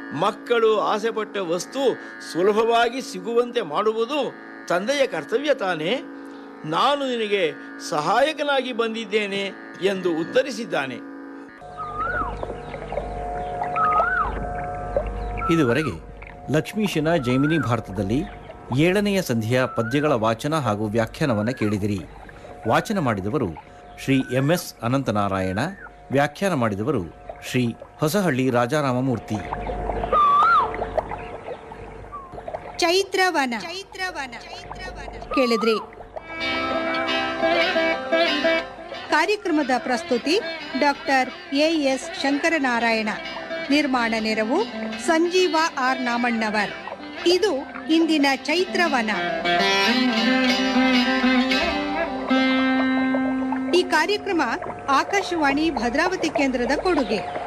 ಮಕ್ಕಳು ಆಸೆಪಟ್ಟ ವಸ್ತು ಸುಲಭವಾಗಿ ಸಿಗುವಂತೆ ಮಾಡುವುದು ತಂದೆಯ ಕರ್ತವ್ಯ ತಾನೇ ನಾನು ನಿನಗೆ ಸಹಾಯಕನಾಗಿ ಬಂದಿದ್ದೇನೆ ಎಂದು ಉತ್ತರಿಸಿದ್ದಾನೆ ಇದುವರೆಗೆ ಲಕ್ಷ್ಮೀಶನ ಜೈಮಿನಿ ಭಾರತದಲ್ಲಿ ಏಳನೆಯ ಸಂಧಿಯ ಪದ್ಯಗಳ ವಾಚನ ಹಾಗೂ ವ್ಯಾಖ್ಯಾನವನ್ನು ಕೇಳಿದಿರಿ ವಾಚನ ಮಾಡಿದವರು ಶ್ರೀ ಎಂ ಎಸ್ ಅನಂತನಾರಾಯಣ ವ್ಯಾಖ್ಯಾನ ಮಾಡಿದವರು ಶ್ರೀ ಹೊಸಹಳ್ಳಿ ರಾಜಾರಾಮಮೂರ್ತಿ ಚೈತ್ರವನ ಚೈತ್ರವನ ಕೇಳಿದ್ರಿ ಕಾರ್ಯಕ್ರಮದ ಪ್ರಸ್ತುತಿ ಡಾಕ್ಟರ್ ಎ ಎಸ್ ಶಂಕರನಾರಾಯಣ ನಿರ್ಮಾಣ ನೆರವು ಸಂಜೀವ ಆರ್ ನಾಮಣ್ಣವರ್ ಇದು ಇಂದಿನ ಚೈತ್ರವನ ಈ ಕಾರ್ಯಕ್ರಮ ಆಕಾಶವಾಣಿ ಭದ್ರಾವತಿ ಕೇಂದ್ರದ ಕೊಡುಗೆ